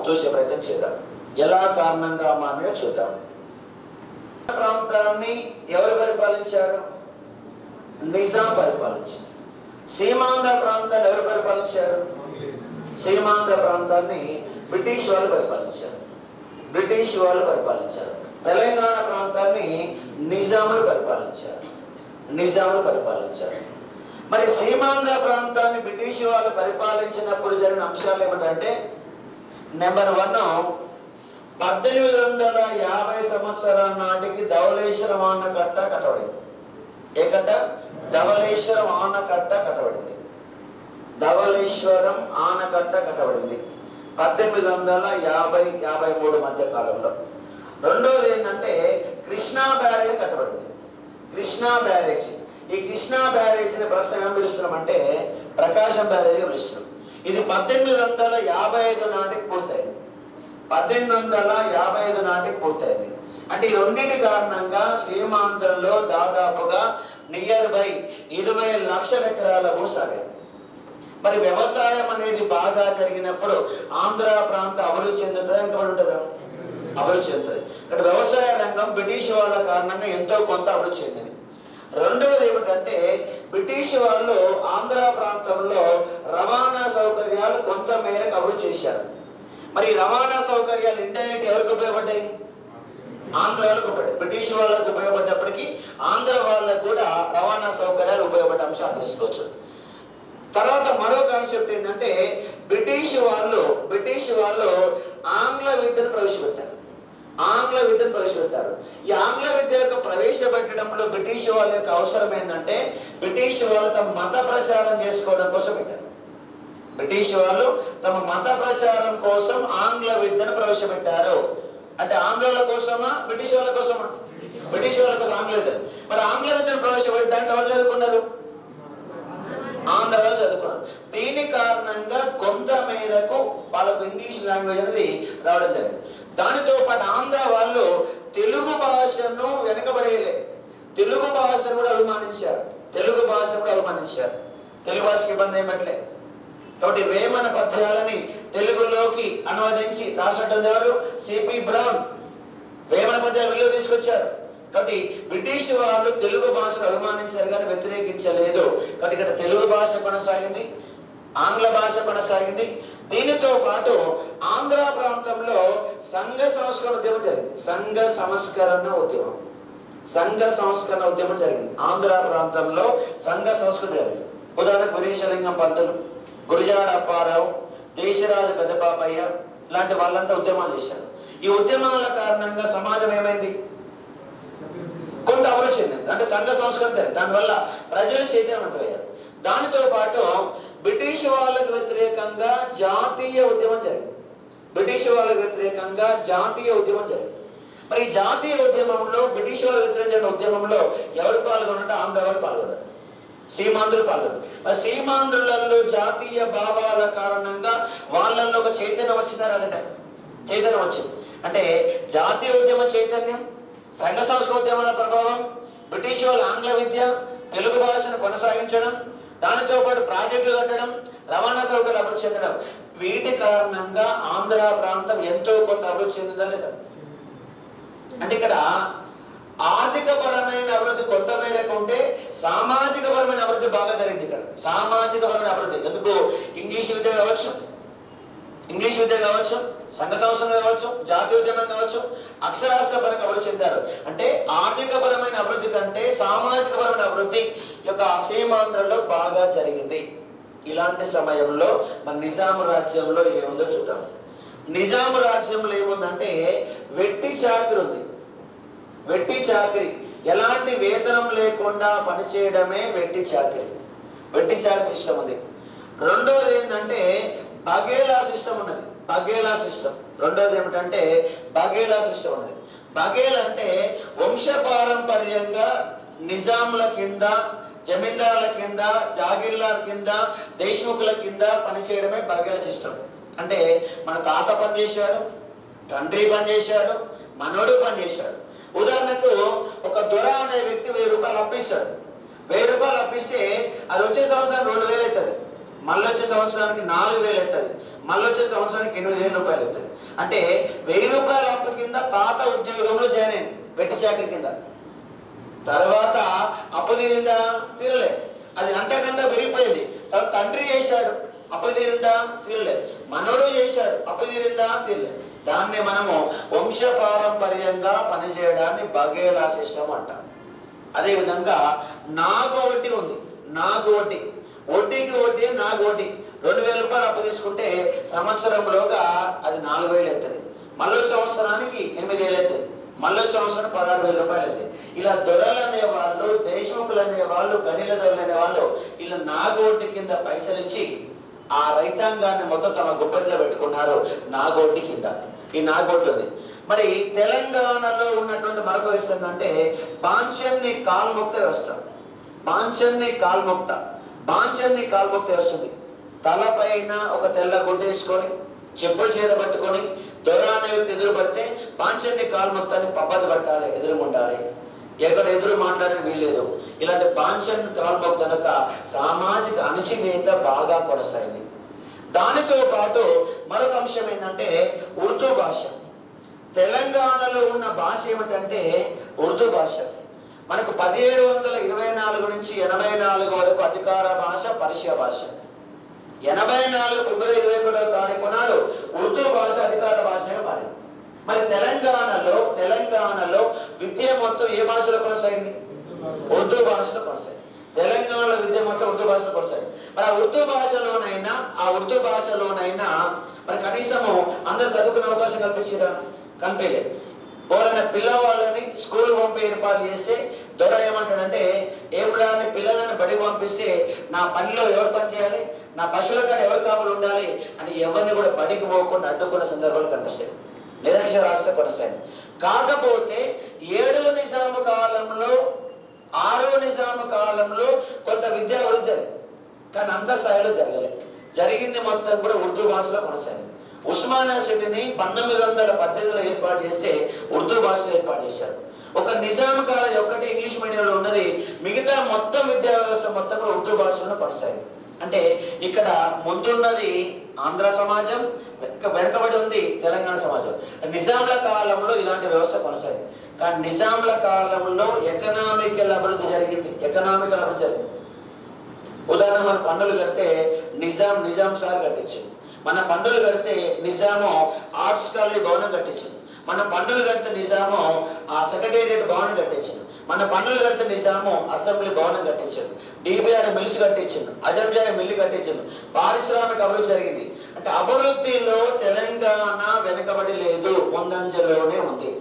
చూసే ప్రయత్నం చేద్దాం ఎలా కారణంగా మారినో చూద్దాం ప్రాంతాన్ని ఎవరు పరిపాలించారు నిజాం పరిపాలించారు సీమాంధ్ర ప్రాంతాన్ని ఎవరు పరిపాలించారు సీమాంధ్ర ప్రాంతాన్ని బ్రిటిష్ వాళ్ళు పరిపాలించారు బ్రిటిష్ వాళ్ళు పరిపాలించారు తెలంగాణ ప్రాంతాన్ని నిజాములు పరిపాలించారు నిజాములు పరిపాలించారు మరి సీమాంధ్ర ప్రాంతాన్ని బ్రిటిష్ వాళ్ళు పరిపాలించినప్పుడు జరిగిన అంశాలు ఏమిటంటే నెంబర్ వన్ పద్దెనిమిది వందల యాభై సంవత్సరాల నాటికి ధవళేశ్వరం ఆనకట్ట కట్టబడింది ఏ కట్ట ధవళేశ్వరం ఆనకట్ట కట్టబడింది ధవళేశ్వరం ఆనకట్ట కట్టబడింది పద్దెనిమిది వందల యాభై యాభై మూడు మధ్య కాలంలో రెండోది ఏంటంటే కృష్ణా బ్యారేజ్ కట్టబడింది కృష్ణా బ్యారేజ్ ఈ కృష్ణా బ్యారేజ్ని ప్రస్తుతం ఏం పిలుస్తున్నామంటే ప్రకాశం బ్యారేజ్ పిలుస్తున్నాం ఇది పద్దెనిమిది వందల యాభై ఐదు నాటికి పూర్తయింది పద్దెనిమిది వందల యాభై ఐదు నాటికి పూర్తయింది అంటే ఈ రెండింటి కారణంగా సీమాంధ్రలో దాదాపుగా నియర్ బై ఇరవై లక్షల ఎకరాల భూ సాగాయి మరి వ్యవసాయం అనేది బాగా జరిగినప్పుడు ఆంధ్ర ప్రాంత అభివృద్ధి చెందుతుందా ఇంకా ఉంటుందా అభివృద్ధి చెందుతుంది ఇక్కడ వ్యవసాయ రంగం బ్రిటిష్ వాళ్ళ కారణంగా ఎంతో కొంత అభివృద్ధి చెందింది రెండవది ఏమిటంటే బ్రిటిష్ వాళ్ళు ఆంధ్ర ప్రాంతంలో రవాణా సౌకర్యాలు కొంత మేరకు అభివృద్ధి చేశారు మరి ఈ రవాణా సౌకర్యాలు ఇండైరెక్ట్ ఎవరికి ఉపయోగపడ్డాయి ఆంధ్ర వాళ్ళకు ఉపయోగపడ్డాయి బ్రిటిష్ వాళ్ళకు ఉపయోగపడ్డప్పటికీ ఆంధ్ర వాళ్ళకు కూడా రవాణా సౌకర్యాలు ఉపయోగపడే అంశాలు తీసుకోవచ్చు తర్వాత మరో కాన్సెప్ట్ ఏంటంటే బ్రిటిష్ వాళ్ళు బ్రిటిష్ వాళ్ళు ఆంగ్ల విద్యను ప్రవేశపెట్టారు ఆంగ్ల విద్యను ప్రవేశపెట్టారు ఈ ఆంగ్ల విద్య యొక్క ప్రవేశపెట్టడంలో బ్రిటిష్ వాళ్ళ యొక్క అవసరం ఏంటంటే బ్రిటిష్ వాళ్ళు తమ మత ప్రచారం చేసుకోవడం కోసం పెట్టారు బ్రిటిష్ వాళ్ళు తమ మత ప్రచారం కోసం ఆంగ్ల విద్యను ప్రవేశపెట్టారు అంటే ఆంగ్లేయుల కోసమా బ్రిటిష్ వాళ్ళ కోసమా బ్రిటిష్ వాళ్ళ కోసం ఆంగ్ల విద్య మరి ఆంగ్ల విద్యను ప్రవేశపెట్టి దాంట్లో ఎవరు చదువుకున్నారు ఆంధ్ర వాళ్ళు చదువుకున్నారు దీని కారణంగా కొంత మేరకు వాళ్ళకు ఇంగ్లీష్ లాంగ్వేజ్ అనేది రావడం జరిగింది దానితో పాటు ఆంధ్ర వాళ్ళు తెలుగు భాషను వెనకబడేయలే తెలుగు భాషను కూడా అభిమానించారు తెలుగు భాషను కూడా అభిమానించారు తెలుగు భాషకి ఇబ్బంది ఏమట్లే కాబట్టి వేమన పద్యాలని తెలుగులోకి అనువదించి రాసటం ఎవరు సిపి బ్రౌన్ వేమన పద్యాలు వెలుగు తీసుకొచ్చారు కాబట్టి బ్రిటిష్ వాళ్ళు తెలుగు భాషను అభిమానించారు కానీ వ్యతిరేకించలేదు కాబట్టి ఇక్కడ తెలుగు భాష కొనసాగింది ఆంగ్ల భాష కొనసాగింది దీనితో పాటు ఆంధ్ర ప్రాంతంలో సంఘ సంస్కరణ ఉద్యమం జరిగింది సంఘ సంస్కరణ ఉద్యమం సంఘ సంస్కరణ ఉద్యమం జరిగింది ఆంధ్ర ప్రాంతంలో సంఘ సంస్కరణ జరిగింది ఉదాహరణకు విరేశలింగం పంతులు గురుజాడ అప్పారావు దేశరాజు పెద్దపాపయ్య ఇలాంటి వాళ్ళంతా ఉద్యమాలు చేశారు ఈ ఉద్యమాల కారణంగా సమాజం ఏమైంది కొంత అభివృద్ధి చెందింది అంటే సంఘ సంస్కరణ జరిగింది దానివల్ల ప్రజలు చైతన్యవంతమయ్యారు దానితో పాటు బ్రిటిష్ వాళ్ళకు వ్యతిరేకంగా జాతీయ ఉద్యమం జరిగింది బ్రిటిష్ వాళ్ళకు వ్యతిరేకంగా జాతీయ ఉద్యమం జరిగింది మరి ఈ జాతీయ ఉద్యమంలో బ్రిటిష్ వాళ్ళు వ్యతిరేకించిన ఉద్యమంలో ఎవరు పాల్గొన్నట్టు ఆంధ్ర వాళ్ళు పాల్గొన్నారు సీమాంధ్రులు పాల్గొన్నారు మరి సీమాంధ్రులలో జాతీయ భావాల కారణంగా వాళ్ళల్లో ఒక చైతన్యం వచ్చిందా లేదా చైతన్యం వచ్చింది అంటే జాతీయ ఉద్యమ చైతన్యం సంఘ సంస్కృత ఉద్యమాల ప్రభావం బ్రిటిష్ వాళ్ళు ఆంగ్ల విద్య తెలుగు భాషను కొనసాగించడం దానితో పాటు ప్రాజెక్టులు కట్టడం రవాణా సౌకర్యాలు అభివృద్ధి చెందడం వీటి కారణంగా ఆంధ్ర ప్రాంతం ఎంతో కొంత అభివృద్ధి చెందిందా లేదా అంటే ఇక్కడ ఆర్థిక పరమైన అభివృద్ధి కొంత మేరకు ఉంటే సామాజిక పరమైన అభివృద్ధి బాగా జరిగింది ఇక్కడ సామాజిక పరమైన అభివృద్ధి ఎందుకు ఇంగ్లీష్ విద్య కావచ్చు ఇంగ్లీష్ విద్య కావచ్చు సంఘ సంస్థలు కావచ్చు జాతీయ ఉద్యమం కావచ్చు అక్షరాస్త్ర పరంగా అభివృద్ధి చెందారు అంటే ఆర్థిక పరమైన అభివృద్ధి కంటే సామాజిక పరమైన అభివృద్ధి యొక్క సీమాంధ్రలో బాగా జరిగింది ఇలాంటి సమయంలో మన నిజాం రాజ్యంలో ఏముందో చూద్దాం నిజాం రాజ్యంలో ఏముందంటే వెట్టి చాకిరి ఉంది వెట్టి చాకిరి ఎలాంటి వేతనం లేకుండా పనిచేయడమే వెట్టి చాకిరి వెట్టి చాకిరి సిస్టమ్ ఉంది రెండోది ఏంటంటే బగేలా సిస్టమ్ ఉన్నది బగేలా సిస్టమ్ రెండోది ఏమిటంటే బగేలా సిస్టమ్ ఉన్నది బగేల్ అంటే వంశపారంపర్యంగా నిజాముల కింద జమీందారుల కింద జాగీర్లాల కింద దేశ్ముఖుల కింద పనిచేయడమే బగేల సిస్టమ్ అంటే మన తాత పనిచేశాడు తండ్రి పనిచేశాడు మనోడు పనిచేశాడు ఉదాహరణకు ఒక దొర అనే వ్యక్తి వెయ్యి రూపాయలు అప్పిస్తాడు వెయ్యి రూపాయలు అప్పిస్తే అది వచ్చే సంవత్సరం రెండు వేలు అవుతుంది మళ్ళీ వచ్చే సంవత్సరానికి నాలుగు వేలు అవుతుంది మళ్ళీ వచ్చే సంవత్సరానికి ఎనిమిది వేల రూపాయలు అవుతుంది అంటే వెయ్యి రూపాయల అప్పు కింద తాత ఉద్యోగంలో జాయిన్ అయ్యింది వెట్టి చాకరి కింద తర్వాత అప్పు తీరిందా తీరలే అది అంతకన్నా పెరిగిపోయింది తర్వాత తండ్రి చేశాడు అప్పు తీరిందా తీరలే మనవడు చేశాడు అప్పు తీరిందా తీరలే దాన్నే మనము వంశపారంపర్యంగా పనిచేయడాన్ని బగేలా సిస్టమ్ అంటాం అదేవిధంగా నాగు వడ్డీ ఉంది నాగు వడ్డీ వడ్డీకి వడ్డీ నాగు వడ్డీ రెండు వేల రూపాయలు అప్పు తీసుకుంటే సంవత్సరంలోగా అది నాలుగు వేలు అవుతుంది మళ్ళీ సంవత్సరానికి ఎనిమిది వేలు అవుతుంది మళ్ళీ సంవత్సరం పదహారు వేల రూపాయలు అవుతుంది ఇలా దొరలు అనే వాళ్ళు దేశముఖులు అనే వాళ్ళు గనిల దొరలు అనే వాళ్ళు ఇలా నాగు వడ్డీ కింద పైసలు ఇచ్చి ఆ రైతాంగాన్ని మొత్తం తమ గుప్పెట్లో పెట్టుకున్నారు నాగోటి కింద ఈ నాగోటి ఉంది మరి తెలంగాణలో ఉన్నటువంటి మరొక వ్యవస్థ ఏంటంటే బాంఛన్ని కాల్ముక్త వ్యవస్థ బాంఛన్ని కాల్ముక్త బాంఛన్ని కాల్ముక్త వ్యవస్థ ఉంది తలపైన ఒక తెల్ల గుడ్డ వేసుకొని చెప్పులు చేత పట్టుకొని దొర అనే వ్యక్తి ఎదురు పడితే బాంఛన్ని కాల్ముక్తాన్ని పబ్బది పట్టాలి ఎదురు ఉండాలి ఎక్కడ ఎదురు మాట్లాడే వీల్లేదు ఇలాంటి బాంఛన్ కాల్మొక్తనక సామాజిక అణచివేత బాగా కొనసాగింది దానితో పాటు మరొక అంశం ఏంటంటే ఉర్దూ భాష తెలంగాణలో ఉన్న భాష ఏమిటంటే ఉర్దూ భాష మనకు పదిహేడు వందల ఇరవై నాలుగు నుంచి ఎనభై నాలుగు వరకు అధికార భాష పర్షియా భాష ఎనభై నాలుగు ఫిబ్రవరి ఇరవై ఒకటో తారీఖు నాడు ఉర్దూ భాష అధికార భాషగా మారింది మరి తెలంగాణలో తెలంగాణలో విద్య మొత్తం ఏ భాషలో కొనసాగింది ఉర్దూ భాషలో కొనసాగింది తెలంగాణలో విద్య మొత్తం ఉర్దూ భాషలో కొనసాగింది మరి ఆ ఉర్దూ భాషలోనైనా ఆ ఉర్దూ భాషలోనైనా మరి కనీసము అందరు చదువుకునే అవకాశం కల్పించిరా కనిపించలేదు ఎవరైనా పిల్లవాళ్ళని స్కూల్ పంపే ఏర్పాటు చేస్తే దొర ఏమంటాడంటే ఏమిరా అని పిల్లలని బడికి పంపిస్తే నా పనిలో ఎవరు పని చేయాలి నా పశువుల కాడ ఎవరు కాపులు ఉండాలి అని ఎవరిని కూడా బడికి పోకుండా అడ్డుకున్న సందర్భాలు కనిపిస్తాయి నిరక్షరాస్యత కొనసాగింది కాకపోతే ఏడో నిజాము కాలంలో ఆరో నిజాము కాలంలో కొంత విద్యా అభివృద్ధి జరిగింది కానీ అంత స్థాయిలో జరగలేదు జరిగింది మొత్తం కూడా ఉర్దూ భాషలో కొనసాగింది ఉస్మానియా సిటీని పంతొమ్మిది వందల పద్దెనిమిదిలో ఏర్పాటు చేస్తే ఉర్దూ భాషలో ఏర్పాటు చేశారు ఒక నిజాం కాలేజ్ ఒక్కటి ఇంగ్లీష్ మీడియంలో ఉన్నది మిగతా మొత్తం విద్యా వ్యవస్థ మొత్తం కూడా ఉర్దూ భాషలో కొనసాగింది అంటే ఇక్కడ ముందున్నది ఆంధ్ర సమాజం వెనక వెనకబడి ఉంది తెలంగాణ సమాజం నిజాంల కాలంలో ఇలాంటి వ్యవస్థ కొనసాగింది కానీ నిజాంల కాలంలో ఎకనామికల్ అభివృద్ధి జరిగింది ఎకనామికల్ అభివృద్ధి జరిగింది ఉదాహరణ మన పన్నులు కడితే నిజాం నిజాం సార్ కట్టించింది మన పన్నులు కడితే నిజాము ఆర్ట్స్ కాలేజ్ భవనం కట్టించింది మన పన్నులు కడితే నిజాము ఆ సెక్రటేరియట్ భవనం కట్టించింది మన పన్నులు కడితే నిజాము అసెంబ్లీ భవనం కట్టించాడు డిబిఆర్ మిల్స్ కట్టించిండు అజంజాయ్ మిల్లు కట్టించిండు పారిశ్రామిక అభివృద్ధి జరిగింది అంటే అభివృద్ధిలో తెలంగాణ వెనకబడి లేదు ముందంజలోనే ఉంది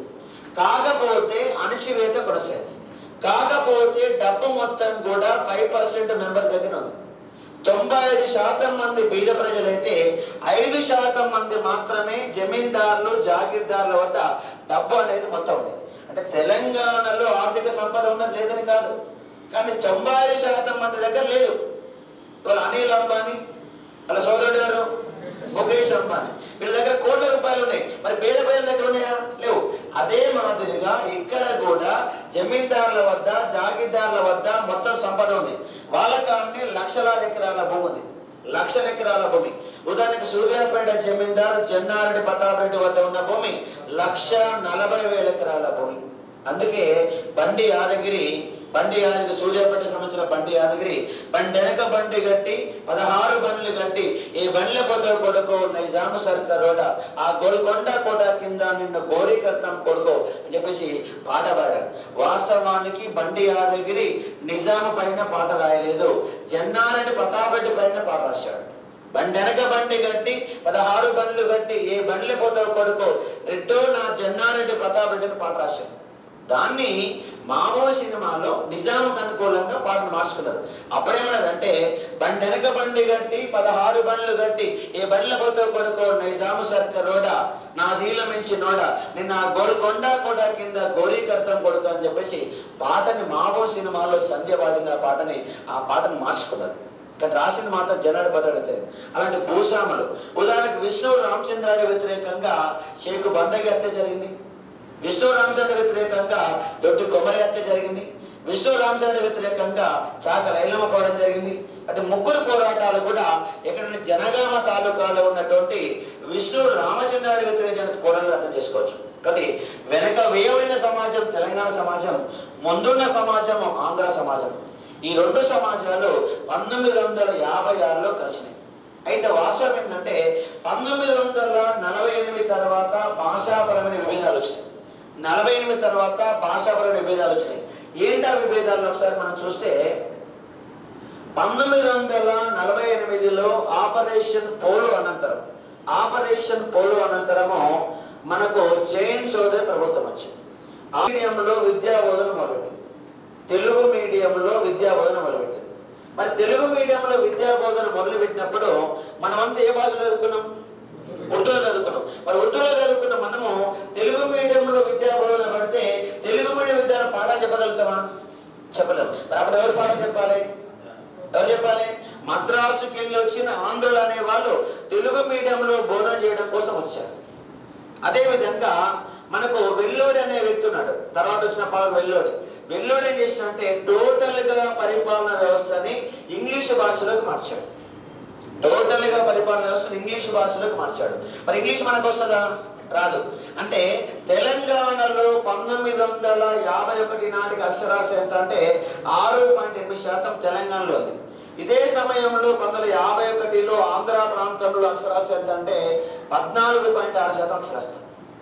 కాకపోతే అణచివేత కొనసాగింది కాకపోతే డబ్బు మొత్తం కూడా ఫైవ్ పర్సెంట్ మెంబర్ దగ్గర ఉంది తొంభై ఐదు శాతం మంది బీద ప్రజలైతే ఐదు శాతం మంది మాత్రమే జమీందారులు జాగీర్దారుల వద్ద డబ్బు అనేది మొత్తం ఉంది అంటే తెలంగాణలో ఆర్థిక సంపద ఉన్నది లేదని కాదు కానీ తొంభై ఐదు శాతం మంది దగ్గర లేదు ఇవాళ అనిల్ అంబానీ వాళ్ళ సోదరుడు గారు ముఖేష్ అంబానీ వీళ్ళ దగ్గర కోట్ల రూపాయలు ఉన్నాయి మరి పేద ప్రజల దగ్గర ఉన్నాయా లేవు అదే మాదిరిగా ఇక్కడ కూడా జమీందారుల వద్ద జాగీర్దారుల వద్ద మొత్తం సంపద ఉంది వాళ్ళ కానీ లక్షలాది ఎకరాల భూమి ఉంది లక్షల ఎకరాల భూమి ఉదాహరణకి సూర్యాపేట జమీందారు చెన్నారెడ్డి ప్రతాప్ రెడ్డి వద్ద ఉన్న భూమి లక్ష నలభై వేల ఎకరాల భూమి అందుకే బండి యాదగిరి బండి యాదగిరి సూర్యాపేట సంబంధించిన బండి యాదగిరి బండి వెనక బండి కట్టి పదహారు బండ్లు కట్టి ఈ బండ్ల పోతే కొడుకో నైజాము సర్కారోడ ఆ గోల్కొండ కోట కింద నిన్ను గోరీకర్తం కొడుకో అని చెప్పేసి పాట పాడారు వాస్తవానికి బండి యాదగిరి నిజాము పైన పాట రాయలేదు జన్నారెడ్డి ప్రతాపెడ్డి పైన పాట రాశాడు బండి వెనక బండి కట్టి పదహారు బండ్లు కట్టి ఏ బండ్ల పోతావు కొడుకో రెట్టో నా జన్నారెడ్డి ప్రతాప్ రెడ్డిని పాట రాశాడు దాన్ని మామో సినిమాలో నిజాంకు అనుకూలంగా పాటను మార్చుకున్నారు అప్పుడేమన్నదంటే బండి వెనక బండి కట్టి పదహారు బండ్లు కట్టి ఏ బండ్ల పోతావు కొడుకో నిజాము సర్కార్ రోడ నా జీల మించి నోడ నిన్న ఆ గోల్కొండ కోట కింద గోరీకర్తం కొడుకు అని చెప్పేసి పాటని మామో సినిమాలో సంధ్య పాడిన ఆ పాటని ఆ పాటను మార్చుకున్నారు కానీ రాసింది మాత్రం జనాడు బతడితే అలాంటి భూస్వాములు ఉదాహరణకు విష్ణు రామచంద్రాడి వ్యతిరేకంగా షేక్ బందగి హత్య జరిగింది విష్ణు రామచంద్ర వ్యతిరేకంగా దొడ్డి కొమ్మరి హత్య జరిగింది విష్ణు రామచంద్ర వ్యతిరేకంగా చాక రైలమ్మ పోవడం జరిగింది అంటే ముగ్గురు పోరాటాలు కూడా ఎక్కడంటే జనగామ తాలూకాలో ఉన్నటువంటి విష్ణు రామచంద్రుడి వ్యతిరేక పోరాటాలు అర్థం చేసుకోవచ్చు కాబట్టి వెనక వేయబడిన సమాజం తెలంగాణ సమాజం ముందున్న సమాజం ఆంధ్ర సమాజం ఈ రెండు సమాజాలు పంతొమ్మిది వందల యాభై ఆరులో కలిసినాయి అయితే వాస్తవం ఏంటంటే పంతొమ్మిది వందల నలభై ఎనిమిది తర్వాత భాషాపరమైన విభేదాలు వచ్చినాయి నలభై ఎనిమిది తర్వాత భాషాపరమైన విభేదాలు వచ్చినాయి ఏంటి ఆ విభేదాలు ఒకసారి మనం చూస్తే పంతొమ్మిది వందల నలభై ఎనిమిదిలో ఆపరేషన్ పోలో అనంతరం ఆపరేషన్ పోలో అనంతరము మనకు జైన్ చౌదరి ప్రభుత్వం వచ్చింది ఆ మీడియంలో విద్యా బోధన మొదలుపెట్టింది తెలుగు మీడియంలో విద్యా బోధన మొదలుపెట్టింది మరి తెలుగు మీడియంలో విద్యా బోధన మొదలుపెట్టినప్పుడు మనమంతా ఏ భాషలో చదువుకున్నాం ఉర్దూలో చదువుకున్నాం మరి ఉర్దూలో చదువుకున్న మనము తెలుగు మీడియంలో విద్యా బోధన పడితే తెలుగు మీడియం విద్యాల పాఠాలు చెప్పగలుగుతామా చెప్పలేము మరి అప్పుడు ఎవరు పాఠం చెప్పాలి ఎవరు చెప్పాలి మద్రాసుకి వెళ్ళి వచ్చిన ఆంధ్రులు అనే వాళ్ళు తెలుగు మీడియంలో బోధన చేయడం కోసం వచ్చారు అదే విధంగా మనకు వెల్లోడి అనే వ్యక్తి ఉన్నాడు తర్వాత వచ్చిన పాలు వెల్లోడి వెల్లోడి ఏం చేసినంటే టోటల్ గా పరిపాలన వ్యవస్థని ఇంగ్లీష్ భాషలోకి మార్చాడు టోటల్ గా పరిపాలన వ్యవస్థను ఇంగ్లీష్ భాషలోకి మార్చాడు మరి ఇంగ్లీష్ మనకు వస్తుందా రాదు అంటే తెలంగాణలో పంతొమ్మిది వందల యాభై ఒకటి నాటికి అక్షరాస్యత ఎంత అంటే ఆరు పాయింట్ ఎనిమిది శాతం తెలంగాణలో ఉంది ఇదే సమయంలో పంతొమ్మిది వందల యాభై ఒకటిలో ఆంధ్ర ప్రాంతంలో అక్షరాస్యత ఎంత అంటే పద్నాలుగు పాయింట్ ఆరు శాతం అక్షరాస్యత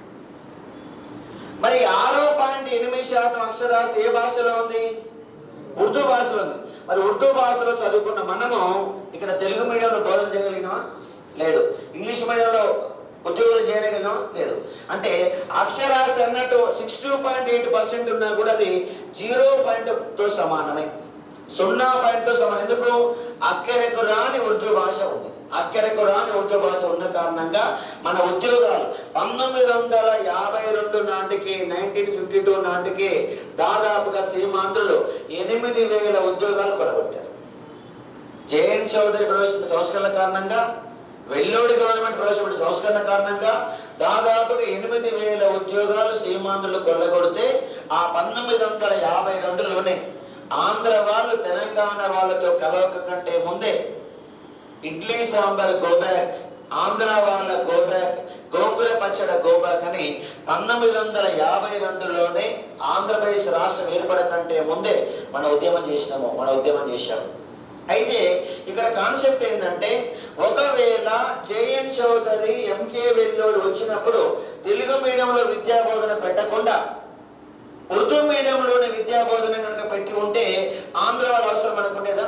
మరి ఆరు పాయింట్ ఎనిమిది శాతం అక్షరాస్యత ఏ భాషలో ఉంది ఉర్దూ భాషలో ఉంది మరి ఉర్దూ భాషలో చదువుకున్న మనము ఇక్కడ తెలుగు మీడియంలో బోధన చేయగలిగినామా లేదు ఇంగ్లీష్ మీడియంలో ఉద్యోగాలు చేయగలిగినామా లేదు అంటే అక్షరాస్యత అన్నట్టు six two point eight percent ఉన్నా కూడా అది జీరో పాయింట్తో సమానమే సున్నా పాయింట్తో సమానం ఎందుకు అక్కరకు రాని ఉర్దూ భాష ఉంది అక్కరకు రాని ఉర్దూ భాష ఉన్న కారణంగా మన ఉద్యోగాలు పంతొమ్మిది వందల యాభై రెండు నాటికి నైన్టీన్ ఫిఫ్టీ టూ నాటికి దాదాపుగా సీమాంధ్రులు ఎనిమిది వేల ఉద్యోగాలు కొడగొట్టారు జేఎన్ చౌదరి ప్రవేశించిన సంస్కరణ కారణంగా వెల్లోడి గవర్నమెంట్ ప్రవేశపెట్టిన సంస్కరణ కారణంగా దాదాపుగా ఎనిమిది వేల ఉద్యోగాలు సీమాంధ్రులు కొల్లగొడితే ఆ పంతొమ్మిది వందల యాభై రెండులోనే ఆంధ్ర వాళ్ళు తెలంగాణ వాళ్ళతో కలవక కంటే ముందే ఇడ్లీ సాంబార్ గోబ్యాక్ ఆంధ్ర వాళ్ళ గోబ్యాక్ గోంగూర పచ్చడ గోబ్యాక్ అని పంతొమ్మిది వందల యాభై రెండులోనే ఆంధ్రప్రదేశ్ రాష్ట్రం ఏర్పడకంటే ముందే మన ఉద్యమం చేసినాము మన ఉద్యమం చేశాము అయితే ఇక్కడ కాన్సెప్ట్ ఏంటంటే ఒకవేళ జేఎన్ చౌదరి ఎంకే వెల్లోడు వచ్చినప్పుడు తెలుగు మీడియంలో విద్యా బోధన పెట్టకుండా ఉర్దూ మీడియంలోనే విద్యా బోధన కనుక పెట్టి ఉంటే ఆంధ్ర వాళ్ళ అవసరం అనుకుంటేదా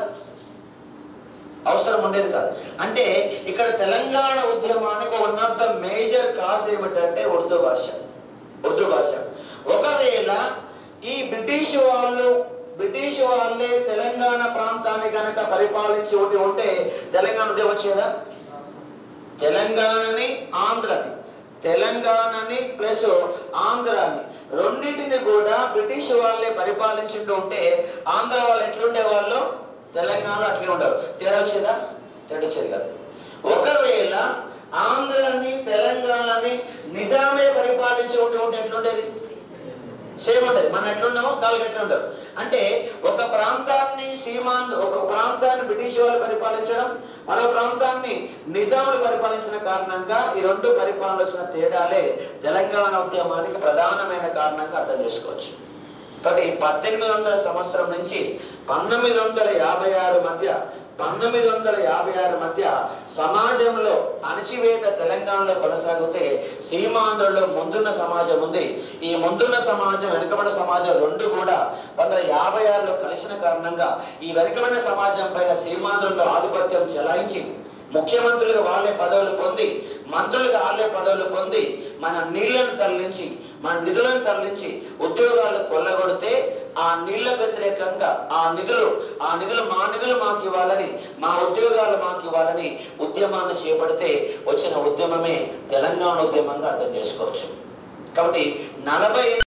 అవసరం ఉండేది కాదు అంటే ఇక్కడ తెలంగాణ ఉద్యమానికి one of the major cause ఏమిటంటే ఉర్దూ భాష ఉర్దూ భాష ఒకవేళ ఈ బ్రిటిష్ వాళ్ళు బ్రిటిష్ వాళ్ళే తెలంగాణ ప్రాంతాన్ని గనక పరిపాలించి ఉండి ఉంటే తెలంగాణ ఉద్యమం వచ్చేదా తెలంగాణని ఆంధ్రని తెలంగాణని ప్లస్ ఆంధ్రాని రెండింటిని కూడా బ్రిటిష్ వాళ్ళే పరిపాలించుంటూ ఉంటే ఆంధ్ర వాళ్ళు ఎట్లుండే వాళ్ళు తెలంగాణలో అట్లే ఉండరు తేడా వచ్చేదా తేడా వచ్చేది కాదు ఒకవేళ ఆంధ్రాని తెలంగాణని నిజామే పరిపాలించి ఉంటూ ఉంటే ఎట్లుండేది సేమ్ ఉంటుంది మనం ఎట్లున్నామో వాళ్ళు ఎట్లా ఉంటారు అంటే ఒక ప్రాంతాన్ని సీమాన్ ఒక ప్రాంతాన్ని బ్రిటిష్ వాళ్ళు పరిపాలించడం మరో ప్రాంతాన్ని నిజాములు పరిపాలించిన కారణంగా ఈ రెండు పరిపాలన వచ్చిన తేడాలే తెలంగాణ ఉద్యమానికి ప్రధానమైన కారణంగా అర్థం చేసుకోవచ్చు కాబట్టి పద్దెనిమిది వందల సంవత్సరం నుంచి పంతొమ్మిది వందల యాభై ఆరు మధ్య పంతొమ్మిది వందల యాభై ఆరు మధ్య సమాజంలో అణచివేత తెలంగాణలో కొనసాగితే సీమాంధ్రలో ముందున్న సమాజం ఉంది ఈ ముందున్న సమాజం వెనుకబడిన సమాజం రెండు కూడా పంతొమ్మిది యాభై ఆరులో కలిసిన కారణంగా ఈ వెనుకబడిన సమాజం పైన సీమాంధ్రంలో ఆధిపత్యం చెలాయించి ముఖ్యమంత్రులుగా వాళ్ళే పదవులు పొంది మంత్రులుగా వాళ్ళే పదవులు పొంది మన నీళ్లను తరలించి మన నిధులను తరలించి ఉద్యోగాలు కొల్లగొడితే ఆ నీళ్ల వ్యతిరేకంగా ఆ నిధులు ఆ నిధులు మా నిధులు మాకు ఇవ్వాలని మా ఉద్యోగాలు మాకు ఇవ్వాలని ఉద్యమాన్ని చేపడితే వచ్చిన ఉద్యమమే తెలంగాణ ఉద్యమంగా అర్థం చేసుకోవచ్చు కాబట్టి నలభై